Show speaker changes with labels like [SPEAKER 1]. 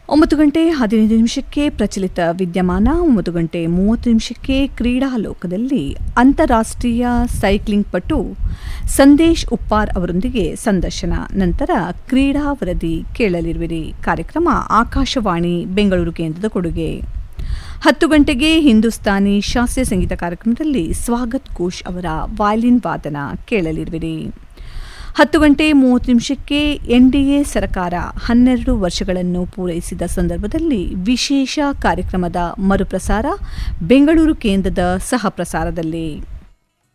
[SPEAKER 1] ಒಂಬತ್ತು ಗಂಟೆ ಹದಿನೈದು ನಿಮಿಷಕ್ಕೆ ಪ್ರಚಲಿತ ವಿದ್ಯಮಾನ ಒಂಬತ್ತು ಗಂಟೆ ಮೂವತ್ತು ನಿಮಿಷಕ್ಕೆ ಕ್ರೀಡಾ ಲೋಕದಲ್ಲಿ ಅಂತಾರಾಷ್ಟ್ರೀಯ ಸೈಕ್ಲಿಂಗ್ ಪಟು ಸಂದೇಶ್ ಉಪ್ಪಾರ್ ಅವರೊಂದಿಗೆ ಸಂದರ್ಶನ ನಂತರ ಕ್ರೀಡಾ ವರದಿ ಕೇಳಲಿರುವಿರಿ ಕಾರ್ಯಕ್ರಮ ಆಕಾಶವಾಣಿ ಬೆಂಗಳೂರು ಕೇಂದ್ರದ ಕೊಡುಗೆ ಹತ್ತು ಗಂಟೆಗೆ ಹಿಂದೂಸ್ತಾನಿ ಶಾಸ್ತ್ರೀಯ ಸಂಗೀತ ಕಾರ್ಯಕ್ರಮದಲ್ಲಿ ಸ್ವಾಗತ್ ಘೋಷ್ ಅವರ ವಯಲಿನ್ ವಾದನ ಕೇಳಲಿರುವಿರಿ ಹತ್ತು ಗಂಟೆ ಮೂವತ್ತು ನಿಮಿಷಕ್ಕೆ ಎನ್ಡಿಎ ಸರ್ಕಾರ ಹನ್ನೆರಡು ವರ್ಷಗಳನ್ನು ಪೂರೈಸಿದ ಸಂದರ್ಭದಲ್ಲಿ ವಿಶೇಷ ಕಾರ್ಯಕ್ರಮದ ಮರುಪ್ರಸಾರ ಬೆಂಗಳೂರು ಕೇಂದ್ರದ ಸಹ ಪ್ರಸಾರದಲ್ಲಿ